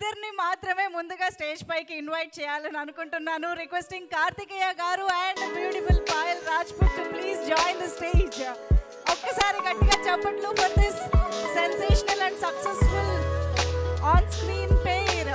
ఇద్దరిని మాత్రమే ముందుగా స్టేజ్ పైకి ఇన్వైట్ చేయాలని అనుకుంటున్నాను requesting Karthikeya garu and beautiful Payal Rajput to please join the stage ఒక్కసారి గట్టిగా చప్పట్లు for this sensational and successful on screen pair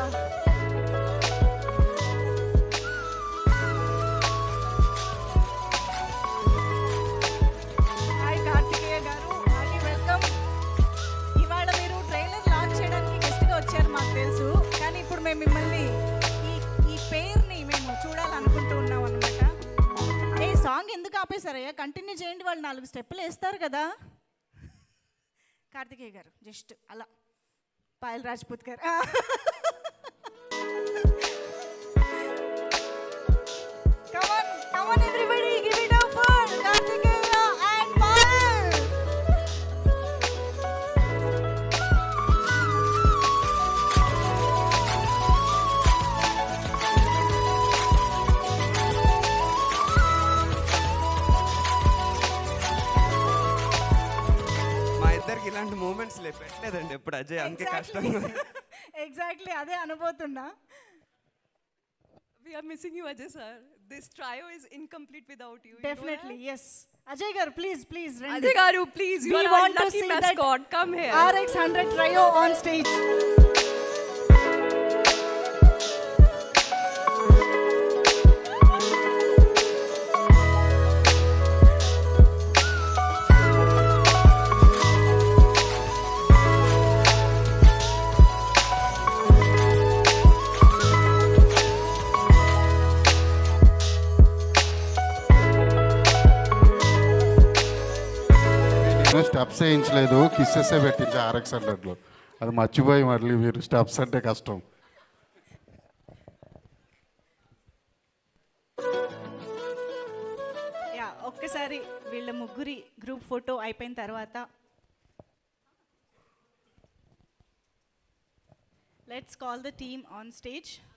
hi Karthikeya garu hi welcome ఇవాళ మీరు ట్రైలర్ లాంచ్ చేయడానికి గెస్ట్గా వచ్చారు మాకు తెలుసు కానీ ఇప్పుడు మేము మిమ్మల్ని ఈ ఈ పేరుని మేము చూడాలనుకుంటూ ఉన్నాం అనమాట ఏ సాంగ్ ఎందుకు ఆపేశారయ్యా కంటిన్యూ చేయండి వాళ్ళు నాలుగు స్టెప్పులు వేస్తారు కదా కార్తికేయ గారు జస్ట్ అలా పాయల్ రాజ్పూత్ గారు Come on, come on everybody, give it up for Kartikeya and Payal. మా ఇద్దరికి ఇలాంటి మూమెంట్స్ లే పెట్టలేదండి ఎప్పుడు అజయ్ అందుకే కష్టం ఎగ్జాక్ట్లీ అదే అనుబోతున్నా We are missing you, Ajay sir. This trio is incomplete without you. you know definitely yes Ajay garu please please that? Ajay Garu, please, you We are our want to lucky see that mascot. Come here. RX hundred trio on stage నేను steps వేయించలేదు కిస్సెసే పెట్టించి ఆర్ఎక్స్ హండ్రెడ్లో అది మర్చిపోయి మళ్ళీ మీరు స్టెప్స్ అంటే కష్టం యా ఒక్కసారి వీళ్ళ ముగ్గురి గ్రూప్ ఫోటో అయిపోయిన తర్వాత let's call the team on stage